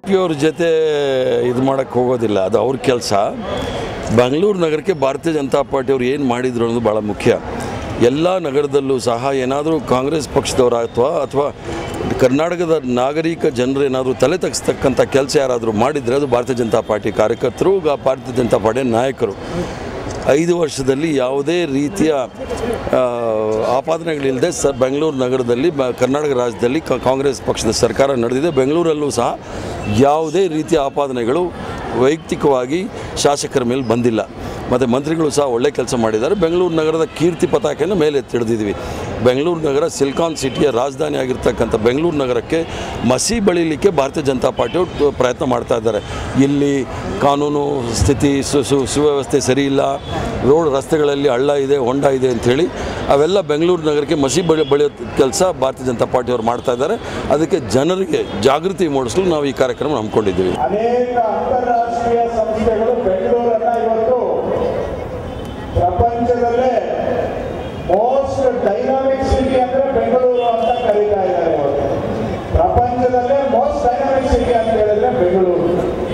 ಅವ್ರ ಜೊತೆ ಇದು ಮಾಡೋಕ್ಕೆ ಹೋಗೋದಿಲ್ಲ ಅದು ಅವ್ರ ಕೆಲಸ ಬೆಂಗಳೂರು ನಗರಕ್ಕೆ ಭಾರತೀಯ ಜನತಾ ಪಾರ್ಟಿಯವ್ರು ಏನು ಮಾಡಿದ್ರು ಅನ್ನೋದು ಭಾಳ ಮುಖ್ಯ ಎಲ್ಲ ನಗರದಲ್ಲೂ ಸಹ ಏನಾದರೂ ಕಾಂಗ್ರೆಸ್ ಪಕ್ಷದವರ ಅಥವಾ ಅಥವಾ ಕರ್ನಾಟಕದ ನಾಗರಿಕ ಜನರು ಏನಾದರೂ ತಲೆ ತಗ್ಸ್ತಕ್ಕಂಥ ಕೆಲಸ ಯಾರಾದರೂ ಮಾಡಿದರೆ ಅದು ಭಾರತೀಯ ಜನತಾ ಪಾರ್ಟಿ ಕಾರ್ಯಕರ್ತರು ಗ- ಭಾರತೀಯ ಜನತಾ ಪಾರ್ಟಿಯ ನಾಯಕರು ಐದು ವರ್ಷದಲ್ಲಿ ಯಾವುದೇ ರೀತಿಯ ಆ, ಆಪಾದನೆಗಳಿಲ್ಲದೆ ಸ ಬೆಂಗಳೂರು ನಗರದಲ್ಲಿ ಬ ಕರ್ನಾಟಕ ರಾಜ್ಯದಲ್ಲಿ ಕ- ಕಾಂಗ್ರೆಸ್ ಪಕ್ಷದ ಸರ್ಕಾರ ನಡೆದಿದೆ ಬೆಂಗಳೂರಲ್ಲೂ ಸಹ ಯಾವುದೇ ರೀತಿಯ ಆಪಾದನೆಗಳು ವೈಯಕ್ತಿಕವಾಗಿ ಶಾಸಕರ ಮೇಲೆ ಬಂದಿಲ್ಲ ಮತ್ತು ಮಂತ್ರಿಗಳು ಸಹ ಒಳ್ಳೆ ಕೆಲಸ ಮಾಡಿದ್ದಾರೆ ಬೆಂಗಳೂರು ನಗರದ ಕೀರ್ತಿ ಪತಾಕೆಯನ್ನು ಮೇಲೆ ಎತ್ತಿಡಿದಿದ್ವಿ ಬೆಂಗಳೂರು ನಗರ ಸಿಲ್ಕಾನ್ ಸಿಟಿಯ ರಾಜಧಾನಿ ಆಗಿರ್ತಕ್ಕಂಥ ಬೆಂಗಳೂರು ನಗರಕ್ಕೆ ಮಸಿ ಬೆಳೀಲಿಕ್ಕೆ ಭಾರತೀಯ ಜನತಾ ಪಾರ್ಟಿಯವರು ಪ್ರಯತ್ನ ಮಾಡ್ತಾ ಇದ್ದಾರೆ ಇಲ್ಲಿ ಕಾನೂನು ಸ್ಥಿತಿ ಸು ಸು ಸುವ್ಯವಸ್ಥೆ ಸರಿ ಇಲ್ಲ ರೋಡ್ ರಸ್ತೆಗಳಲ್ಲಿ ಹಳ್ಳ ಇದೆ ಹೊಂಡ ಇದೆ ಅಂಥೇಳಿ ಅವೆಲ್ಲ ಬೆಂಗಳೂರು ನಗರಕ್ಕೆ ಮಸಿ ಬಳಿ ಬೆಳೆಯೋ ಕೆಲಸ ಭಾರತೀಯ ಜನತಾ ಪಾರ್ಟಿಯವರು ಮಾಡ್ತಾ ಇದ್ದಾರೆ ಅದಕ್ಕೆ ಜನರಿಗೆ ಜಾಗೃತಿ ಮೂಡಿಸಲು ನಾವು ಈ ಕಾರ್ಯಕ್ರಮ ಹಮ್ಮಿಕೊಂಡಿದ್ದೀವಿ ಅನೇಕ ಅಂತಾರಾಷ್ಟ್ರೀಯ ಸಂಸ್ಥೆಗಳು ಬೆಂಗಳೂರನ್ನ ಇವತ್ತು ಪ್ರಪಂಚದಲ್ಲೇ ಮೋಸ್ಟ್ ಡೈನಾಮಿಕ್ ಸಿಟಿ ಅಂದ್ರೆ ಬೆಂಗಳೂರು ಅಂತ ಕರೀತಾ ಇದ್ದಾರೆ ಇವತ್ತು ಪ್ರಪಂಚದಲ್ಲೇ ಮೋಸ್ಟ್ ಡೈನಾಮಿಕ್ ಸಿಟಿ ಅಂತ ಹೇಳಿದ್ರೆ ಬೆಂಗಳೂರು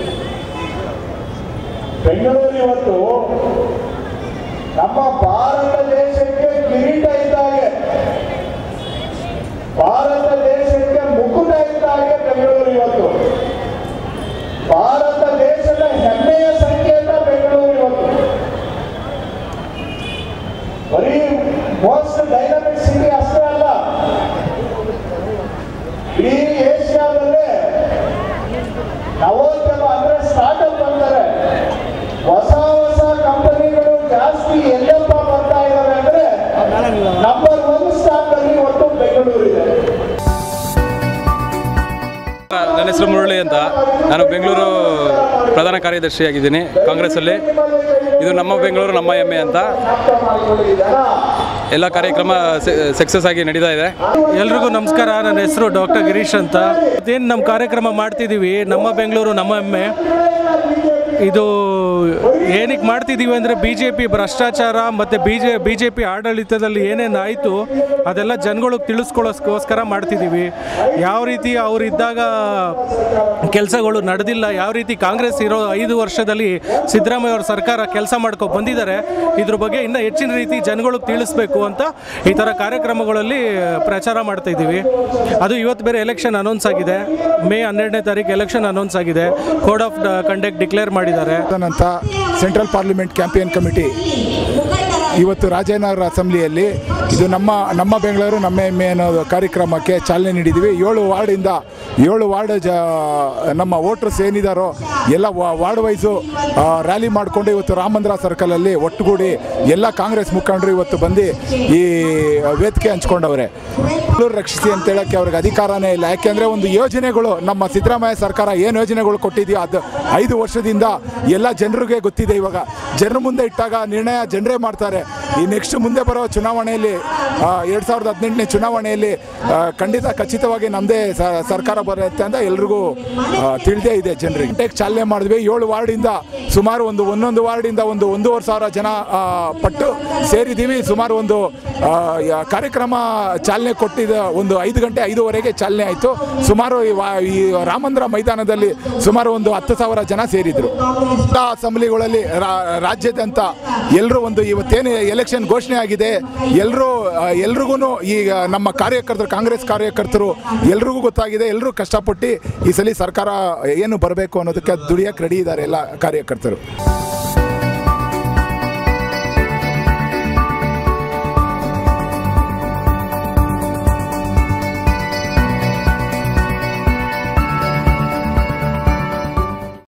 ಬೆಂಗಳೂರು ಇವತ್ತು ನಮ್ಮ ಭಾರತ ದೇಶಕ್ಕೆ ಕಿರೀಟ ಇದ್ದಾಗೆ ಭಾರತ ದೇಶಕ್ಕೆ ಮುಕುಟ ಇದ್ದಾಗೆ ಬೆಂಗಳೂರು ಇವತ್ತು ಭಾರತ ದೇಶದ ಹೆಮ್ಮೆಯ ಸಂಕೇತ ಬೆಂಗಳೂರು ಇವತ್ತು ಬರೀ ಮೋಸ್ಟ್ ಡೈನಾಮಿಕ್ ಸಿಟಿ ಅಷ್ಟೇ ಅಲ್ಲ ಇಡೀ ಏಷ್ಯಾದಲ್ಲೇ ನವೋದ್ಯಮ ಅಂದ್ರೆ ಸ್ಟಾರ್ಟ್ಅಪ್ ಅಂತಾರೆ ಹೊಸ ಹೊಸ ಕಂಪನಿಗಳು ಜಾಸ್ತಿ ಎಲ್ಲಪ್ಪ ಬರ್ತಾ ಇದಾವೆ ಅಂದ್ರೆ ನಂಬರ್ ಒನ್ ಸ್ಥಾನ ಅಲ್ಲಿ ಒಟ್ಟು ಬೆಂಗಳೂರು ಇದೆ ನನ್ನ ಹೆಸರು ಮುರಳಿ ಅಂತ ನಾನು ಬೆಂಗಳೂರು ಪ್ರಧಾನ ಕಾರ್ಯದರ್ಶಿಯಾಗಿದ್ದೀನಿ ಕಾಂಗ್ರೆಸ್ಸಲ್ಲಿ ಇದು ನಮ್ಮ ಬೆಂಗಳೂರು ನಮ್ಮ ಹೆಮ್ಮೆ ಅಂತ ಎಲ್ಲ ಕಾರ್ಯಕ್ರಮ ಸಕ್ಸಸ್ ಆಗಿ ನಡೀತಾ ಇದೆ ಎಲ್ರಿಗೂ ನಮಸ್ಕಾರ ನನ್ನ ಹೆಸರು ಡಾಕ್ಟರ್ ಗಿರೀಶ್ ಅಂತ ಏನು ನಮ್ಮ ಕಾರ್ಯಕ್ರಮ ಮಾಡ್ತಿದ್ದೀವಿ ನಮ್ಮ ಬೆಂಗಳೂರು ನಮ್ಮ ಹೆಮ್ಮೆ ಇದು ಏನಕ್ಕೆ ಮಾಡ್ತಿದ್ದೀವಿ ಅಂದರೆ ಬಿ ಜೆ ಪಿ ಭ್ರಷ್ಟಾಚಾರ ಮತ್ತು B J B J P ಆಡಳಿತದಲ್ಲಿ ಏನೇನು ಆಯಿತು ಅದೆಲ್ಲ ಜನಗಳಿಗೆ ತಿಳಿಸ್ಕೊಳ್ಳೋಸ್ಕೋಸ್ಕರ ಮಾಡ್ತಿದ್ದೀವಿ ಯಾವ ರೀತಿ ಅವ್ರು ಇದ್ದಾಗ ಕೆಲಸಗಳು ನಡೆದಿಲ್ಲ ಯಾವ ರೀತಿ ಕಾಂಗ್ರೆಸ್ ಇರೋ ಐದು ವರ್ಷದಲ್ಲಿ ಸಿದ್ದರಾಮಯ್ಯ ಅವ್ರ ಸರ್ಕಾರ ಕೆಲಸ ಮಾಡ್ಕೊ ಬಂದಿದ್ದಾರೆ ಇದ್ರ ಬಗ್ಗೆ ಇನ್ನೂ ಹೆಚ್ಚಿನ ರೀತಿ ಜನಗಳಿಗೆ ತಿಳಿಸ್ಬೇಕು ಅಂತ ಈ ಥರ ಕಾರ್ಯಕ್ರಮಗಳಲ್ಲಿ ಪ್ರಚಾರ ಮಾಡ್ತಾ ಇದ್ದೀವಿ ಅದು ಇವತ್ತು ಬೇರೆ ಎಲೆಕ್ಷನ್ ಅನೌನ್ಸ್ ಆಗಿದೆ ಮೇ ಹನ್ನೆರಡನೇ ತಾರೀಕು ಎಲೆಕ್ಷನ್ ಅನೌನ್ಸ್ ಆಗಿದೆ ಕೋಡ್ ಆಫ್ ಕಂಡಕ್ಟ್ ಡಿಕ್ಲೇರ್ ಮಾಡಿದ್ದಾರೆ ಅಂತ ಸೆಂಟ್ರಲ್ ಪಾರ್ಲಿಮೆಂಟ್ ಕ್ಯಾಂಪೇನ್ ಕಮಿಟಿ ಇವತ್ತು ರಾಜನಗರ ಅಸೆಂಬ್ಲಿಯಲ್ಲಿ ಇದು ನಮ್ಮ ನಮ್ಮ ಬೆಂಗಳೂರು ನಮ್ಮ ಹೆಮ್ಮೆ ಅನ್ನೋ ಕಾರ್ಯಕ್ರಮಕ್ಕೆ ಚಾಲನೆ ನೀಡಿದ್ದೀವಿ ಏಳು ವಾರ್ಡಿಂದ ಏಳು ವಾರ್ಡ್ ಜ ನಮ್ಮ ವೋಟರ್ಸ್ ಏನಿದಾರೋ ಎಲ್ಲ ವಾ- ವಾರ್ಡ್ ವೈಸು ರ್ಯಾಲಿ ಮಾಡಿಕೊಂಡು ಇವತ್ತು ರಾಮಂದ್ರ ಸರ್ಕಲಲ್ಲಿ ಒಟ್ಟುಗೂಡಿ ಎಲ್ಲ ಕಾಂಗ್ರೆಸ್ ಮುಖಂಡರು ಇವತ್ತು ಬಂದು ಈ ವೇದಿಕೆ ಹಂಚ್ಕೊಂಡವ್ರೆ ಬೆಂಗಳೂರು ರಕ್ಷಿಸಿ ಅಂತ ಹೇಳಕ್ಕೆ ಅವ್ರಿಗೆ ಅಧಿಕಾರನೇ ಇಲ್ಲ ಯಾಕೆಂದರೆ ಒಂದು ಯೋಜನೆಗಳು ನಮ್ಮ ಸಿದ್ದರಾಮಯ್ಯ ಸರ್ಕಾರ ಏನು ಯೋಜನೆಗಳು ಕೊಟ್ಟಿದೆಯೋ ಅದು ಐದು ವರ್ಷದಿಂದ ಎಲ್ಲ ಜನರಿಗೆ ಗೊತ್ತಿದೆ ಇವಾಗ ಜನರ ಮುಂದೆ ಇಟ್ಟಾಗ ನಿರ್ಣಯ ಜನರೇ ಮಾಡ್ತಾರೆ ಈ ನೆಕ್ಸ್ಟ್ ಮುಂದೆ ಬರೋ ಚುನಾವಣೆಯಲ್ಲಿ ಎರಡು ಸಾವಿರದ ಹದಿನೆಂಟನೇ ಚುನಾವಣೆಯಲ್ಲಿ ಆ, ಖಂಡಿತ ಖಚಿತವಾಗಿ ನಮ್ಮದೇ ಸರ್ಕಾರ ಬರುತ್ತೆ ಅಂತ ಎಲ್ರಿಗೂ ತಿಳಿದೇ ಇದೆ ಜನರಿಗೆ ಟೇಕ್ ಚಾಲನೆ ಮಾಡಿದ್ವಿ ಏಳು ವಾರ್ಡಿಂದ ಸುಮಾರು ಒಂದು ಒಂದೊಂದು ವಾರ್ಡಿಂದ ಒಂದು ಒಂದೂವರೆ ಸಾವಿರ ಜನ ಆ, ಪಟ್ಟು ಸೇರಿದ್ದೀವಿ ಸುಮಾರು ಒಂದು ಆ, ಯಾ- ಕಾರ್ಯಕ್ರಮ ಚಾಲನೆ ಕೊಟ್ಟಿದ್ದ ಒಂದು ಐದು ಗಂಟೆ ಐದೂವರೆಗೆ ಚಾಲನೆ ಆಯಿತು ಸುಮಾರು ಈ ವಾ- ಈ ರಾಮಂದ್ರ ಮೈದಾನದಲ್ಲಿ ಸುಮಾರು ಒಂದು ಹತ್ತು ಸಾವಿರ ಜನ ಸೇರಿದ್ರು ಎಲ್ಲ ಅಸೆಂಬ್ಲಿಗಳಲ್ಲಿ ರಾ- ರಾಜ್ಯಾದ್ಯಂತ ಎಲ್ಲರೂ ಒಂದು ಇವತ್ತೇನು ಎಲೆಕ್ಷನ್ ಘೋಷಣೆ ಆಗಿದೆ ಎಲ್ಲರೂ ಎಲ್ರಿಗೂ ಈಗ ನಮ್ಮ ಕಾರ್ಯಕರ್ತರು ಕಾಂಗ್ರೆಸ್ ಕಾರ್ಯಕರ್ತರು ಎಲ್ರಿಗೂ ಗೊತ್ತಾಗಿದೆ ಎಲ್ಲರೂ ಕಷ್ಟಪಟ್ಟು ಈ ಸಲ ಸರ್ಕಾರ ಏನು ಬರಬೇಕು ಅನ್ನೋದಕ್ಕೆ ದುಡಿಯಕ್ಕೆ ರೆಡಿ ಇದ್ದಾರೆ ಎಲ್ಲ ಕಾರ್ಯಕರ್ತರು